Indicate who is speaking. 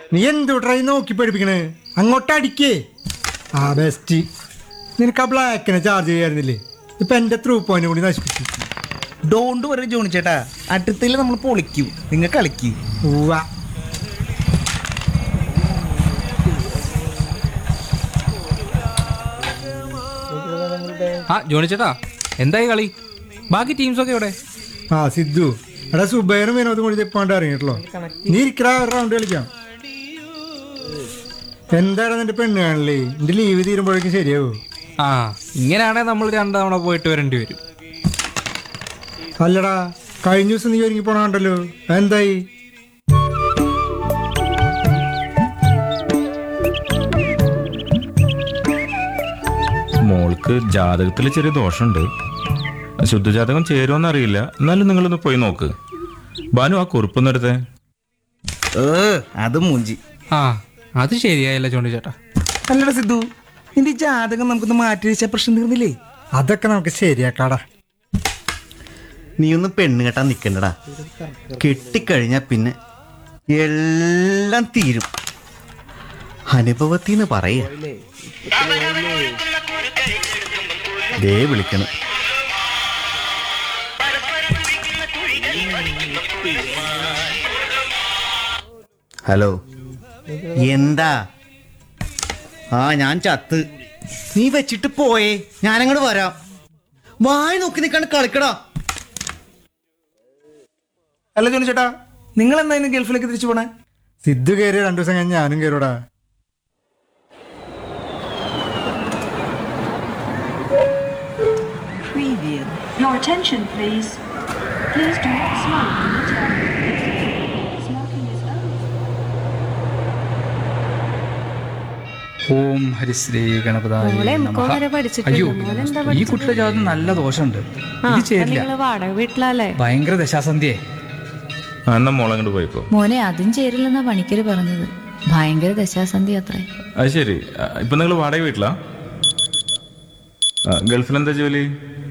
Speaker 1: നീ എന്തു ട്രൈ നോക്കി പഠിപ്പിക്കണേ അങ്ങോട്ട് അടിക്കേ ആ ബെസ്റ്റ് നിനക്ക് ആ ബ്ലാക്കിനെ ചാർജ് ചെയ്യായിരുന്നില്ലേ ഇപ്പൊ എന്റെ ത്രൂ പോയിന്റ് കൂടി നശിപ്പിച്ചു
Speaker 2: ഡോണ്ട് പറയും ജോണി ചേട്ടാ അടുത്തതിൽ നമ്മൾ പൊളിക്കും നിങ്ങൾ കളിക്കും
Speaker 1: ഉവ്വ
Speaker 3: ആ ജോണി ചേട്ടാ എന്തായി കളി ബാക്കി ടീംസൊക്കെ എവിടെ
Speaker 1: ആ സിദ്ധു എടാ സുബൈറും വിനോദും കൂടി ചെപ്പാണ്ട് ഇറങ്ങിയിട്ടല്ലോ നീ ഇരിക്കടാ ഒരു റൗണ്ട് കളിക്കാം എന്താണ് നിന്റെ പെണ്ണ് കാണില്ലേ എന്റെ ലീവ് തീരുമ്പോഴേക്കും ശരിയാവോ
Speaker 3: ആ ഇങ്ങനെയാണെങ്കിൽ നമ്മൾ രണ്ടതവണ പോയിട്ട് വരേണ്ടി വരും
Speaker 1: അല്ലടാ കഴിഞ്ഞ ദിവസം നീ ഒരുങ്ങി പോണണ്ടല്ലോ എന്തായി
Speaker 4: മോൾക്ക് ജാതകത്തിൽ ചെറിയ ദോഷമുണ്ട് ശുദ്ധജാതകം ചേരുമെന്ന് അറിയില്ല എന്നാലും നിങ്ങളൊന്ന് പോയി നോക്ക് ബാനു ആ കുറിപ്പൊന്നും എടുത്തേ
Speaker 2: ഏ അത് മൂഞ്ചി
Speaker 3: ആ അത് ശരിയായില്ല ജോണി ചേട്ടാ
Speaker 2: അല്ലടാ സിദ്ധു നിന്റെ ഈ ജാതകം നമുക്കൊന്ന് മാറ്റി വെച്ചാൽ പ്രശ്നം തീർന്നില്ലേ
Speaker 1: അതൊക്കെ നമുക്ക് ശരിയാക്കാടാ
Speaker 5: നീ ഒന്ന് പെണ്ണ് കെട്ടാൻ നിൽക്കണ്ടടാ കെട്ടിക്കഴിഞ്ഞാൽ പിന്നെ എല്ലാം തീരും അനുഭവത്തിന്ന് പറയ ദേ വിളിക്കണം ഹലോ എന്താ ആ ഞാൻ ചത്ത് നീ വെച്ചിട്ട് പോയേ ഞാനങ്ങോട്ട് വരാം വായി നോക്കി നിൽക്കാണ്ട് കളിക്കടാ
Speaker 2: അല്ല ജോണി ചേട്ടാ നിങ്ങൾ എന്തായാലും ഗൾഫിലേക്ക് തിരിച്ചു പോണേ
Speaker 1: സിദ്ധു കയറി രണ്ടു ദിവസം കഴിഞ്ഞ് ഞാനും കയറൂടാ
Speaker 6: Preview. Your attention, please. Please do not smoke in the tower. Smoking is over.
Speaker 7: ഓം ഹരിശ്രീ ഗണപതായ
Speaker 8: മോളെ എം കോം
Speaker 7: നമഃ.
Speaker 8: വരെ പഠിച്ചിട്ടുണ്ട്.
Speaker 7: അയ്യോ
Speaker 8: മോനെന്താ
Speaker 7: ഈ
Speaker 8: പഠിച്ചത്?
Speaker 7: കുട്ടിയുടെ ജാതം നല്ല ദോഷമുണ്ട്
Speaker 8: ആ
Speaker 7: ഇത് ചേരില്ല
Speaker 8: നിങ്ങള് വാടക വീട്ടിലല്ലേ
Speaker 7: ഭയങ്കര ദശാസന്ധ്യേ
Speaker 4: ആ എന്നാ മോളങ്ങോട്ട് പോയിക്കോ
Speaker 9: മോനെ അതും ചേരില്ലെന്നാ പണിക്കര് പറഞ്ഞത് ഭയങ്കര ദശാസന്ധി അത്രേ
Speaker 4: അത് ശരി ആ, ഇപ്പൊ നിങ്ങൾ വാടക വീട്ടിലാ ആ, ഗൾഫിൽ എന്താ ജോലി